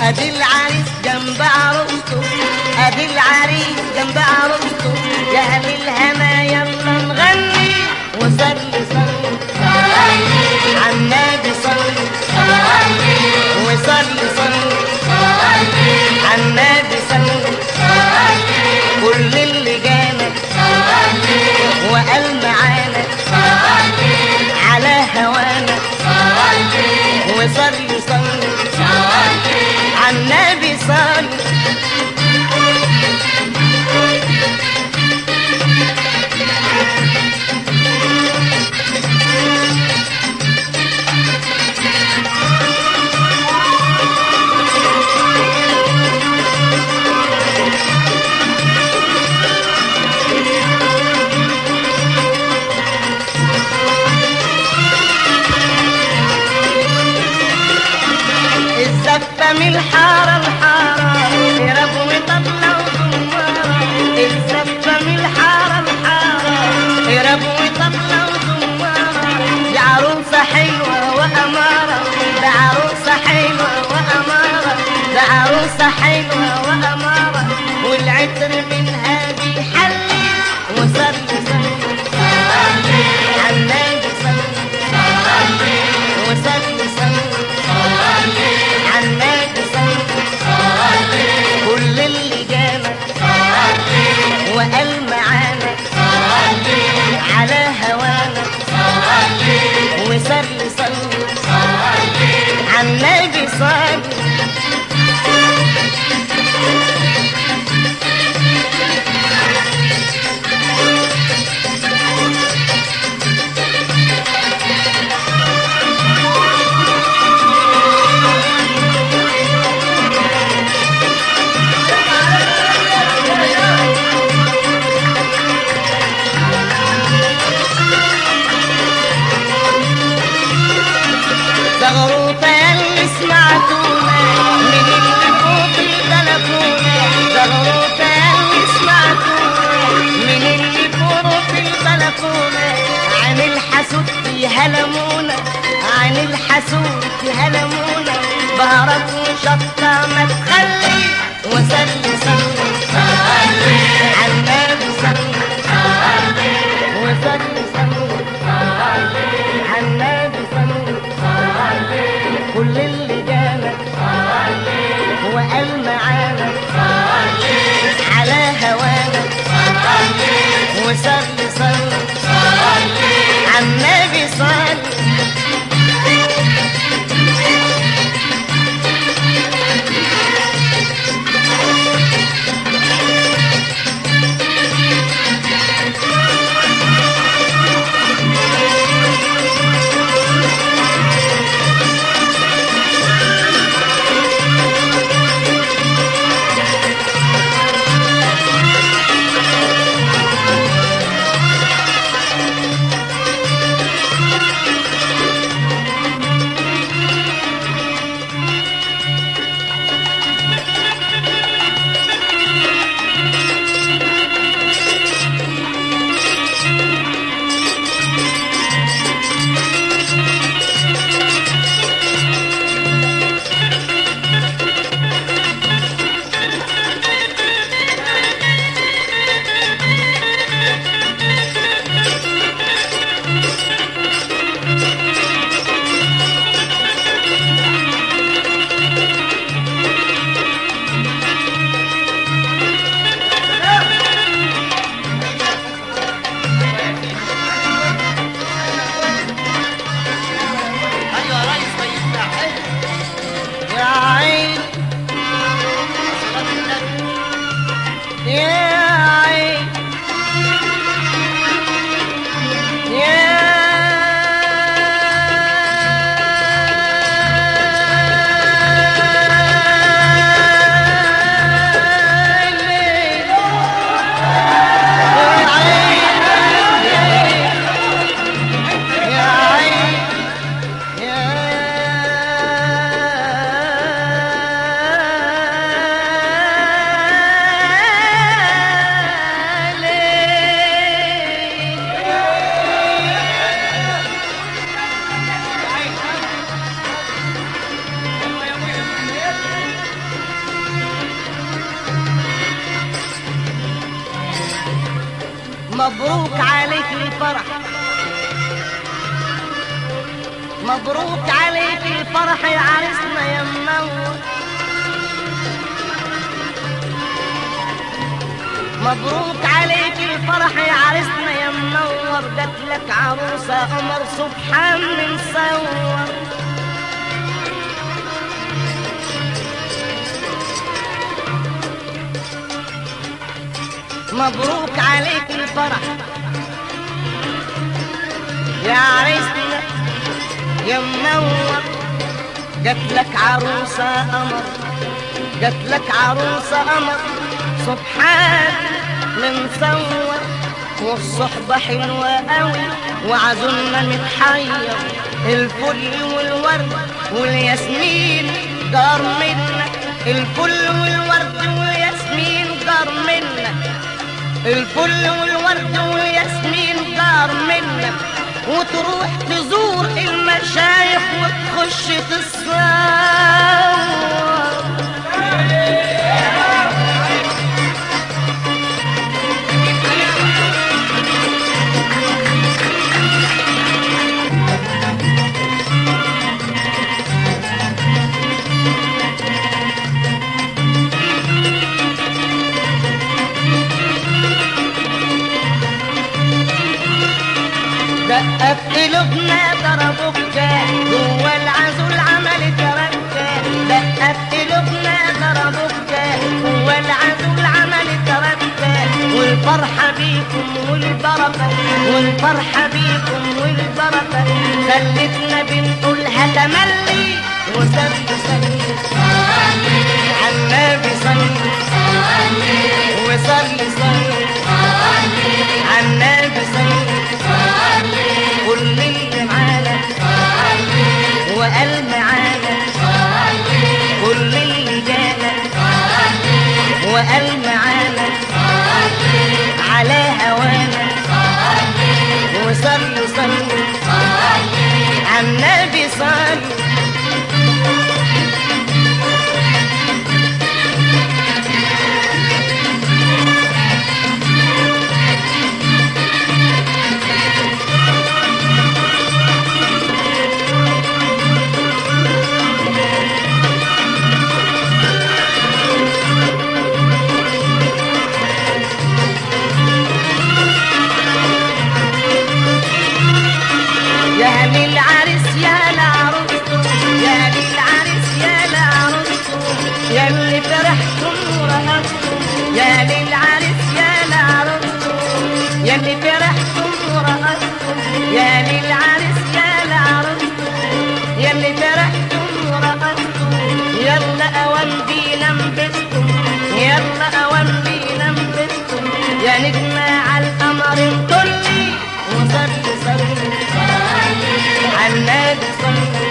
ادي العريس جنب عروسته ادي العريس جنب عروسته يا اهل الهنا يلا نغني وصلي صلي على النبي صلي وصلي صلي على النبي صلي كل اللي جانا وقال معانا على هوانا وصلي صلي على النبي صلي الزفة من الحارة الحارة ربو طبلة وزمارة الزفة من الحارة الحارة ربو طبلة وزمارة دي عروسة حلوة وأمارة ده عروسة حلوة وأمارة ده عروسة حلوة وأمارة والعطر منها بيحلي وصلي صلي على النبي صلي وصلي صلي على النبي صلي كل اللي جانا وقال معانا على هوانا وصلي صلي على النبي صلي زغروطة اللي سمعتونا من اللي فوق البلكونة زغروطة اللي سمعتونا من اللي فوق البلكونة عن الحسود في هلمونا عن الحسود في هلمونا بهرت وشطة ما تخلي وسلي صلي على النبي صلي وسلي صلي على النبي صلي كل اللي جانا وقال معانا على هوانا وصلي صلي على النبي صلي مبروك عليك الفرح مبروك عليك الفرح يا عرسنا يا منور مبروك عليك الفرح يا عرسنا يا منور جات لك عروسة قمر سبحان من صور مبروك عليك الفرح يا عريسنا يا منور جات لك عروسة قمر جات لك عروسة قمر سبحان من صور والصحبة حلوة قوي وعزولنا متحير الفل والورد والياسمين جار منك الفل والورد والياسمين جار منك الفل والورد والياسمين جار منك وتروح تزور المشايخ وتخش تصور دقة في قلوبنا ضربوا بكاء جوا العزول عملت ركة دقة في قلوبنا ضربوا بكاء جوا العزول عملت ركة والفرحة بيكم والبركة والفرحة بيكم والبركة خلتنا بنقولها تملي وسد سلي عالنبي صلي وصلي صلي عالنبي صلي كل اللي معانا وقال معانا كل اللي جانا وقال معانا على هوانا وصلوا صلوا عالنبي صلوا يا أهل العرس يا لعروسته يا أهل العرس يا لعروسته يا اللي فرحتم ورقصتم يا أهل العرس يا لعروسته يا اللي فرحتم ورقصتم يا أهل العرس يا لعروسته يا اللي فرحتم ورقصتم يلا أوان بينا انبسطوا يلا أوان بينا انبسطوا يا نجمة على القمر انطلي وصلي صلي عالنبي صلي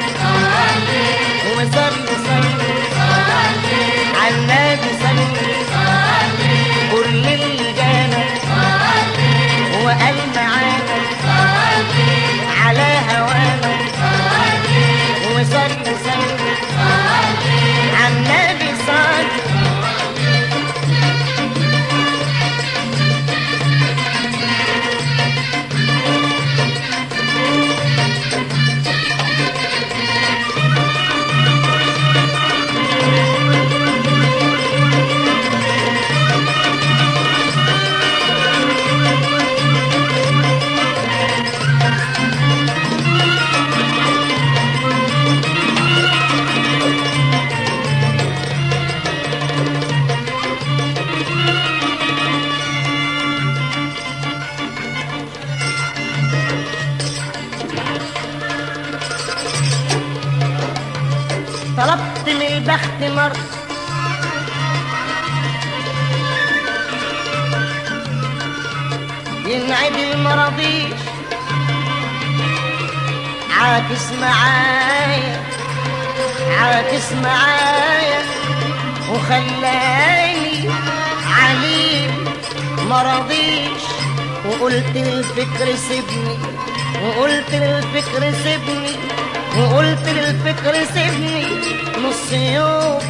وصلي صلي عالنبي صلي كل اللي جانا وقال معانا على هوانا وصلي صلي عالنبي صلي طلبت من البخت مرة ينعد المراضيش عاكس معايا عاكس معايا وخلاني عليم مرضيش وقلت للفكر سيبني وقلت للفكر سيبني وقلت للفكر سيبني نص يوم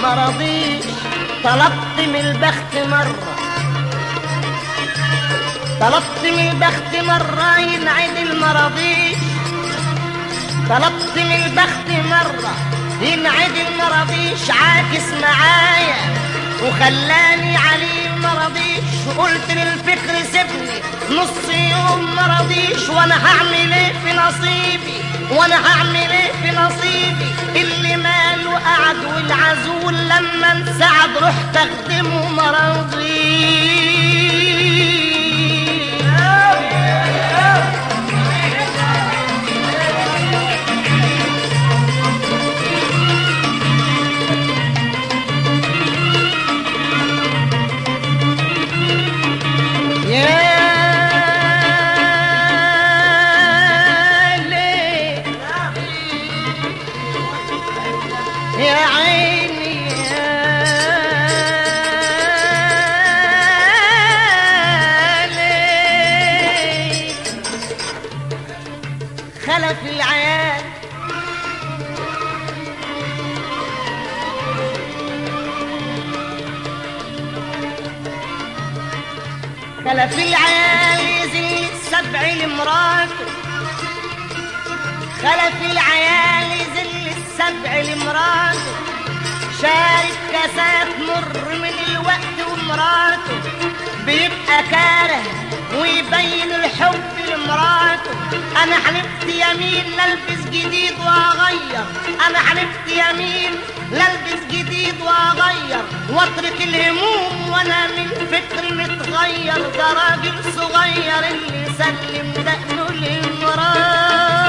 مرضيش طلبت من البخت مرة طلبت من البخت مرة ينعد المراضيش طلبت من البخت مرة ينعد المراضيش عاكس معايا وخلاني عليه مرضيش وقلت للفكر سيبني نص يوم مرضيش وانا هعمل ايه في نصيبي وانا هعمل ايه في نصيبي اللي ماله قعد والعزول لما انسعد رحت اخدمه مرضيش يا ليل يا عيني يا ليل خلف العيال خلف العيال يزن السبع لمراته خلف العيال يزن السبع لمراته شارب كاسات مر من الوقت ومراته بيبقى كاره ويبين الحب لمراته انا حلفت يمين لالبس جديد واغير انا حلفت يمين لالبس جديد واغير واترك الهموم وانا من فكر متغير ده راجل صغير اللي سلم دقنه لمراته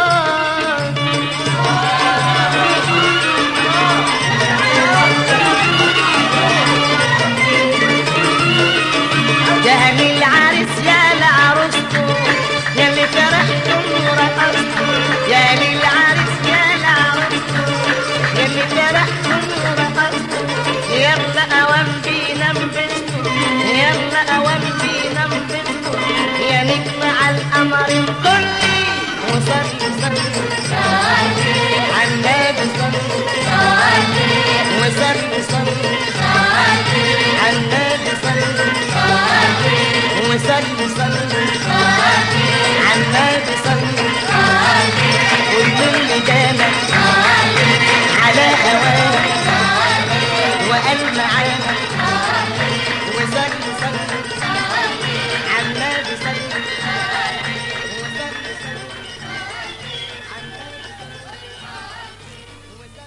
جهل العرس يا لعروسته يا اللي فرحتم ورقصتم يا للعرس يا لعروسته يا اللي فرحتم ورقصتم يلا اوام بينا نبسطوا يلا اوام بينا نبسطوا يا نجم على القمر الكلي وصلي صلي على النبي صلي وصلي صلي على النبي صلي وصلي صلي على النبي صلي كل اللي جالك على هواك وقال معانا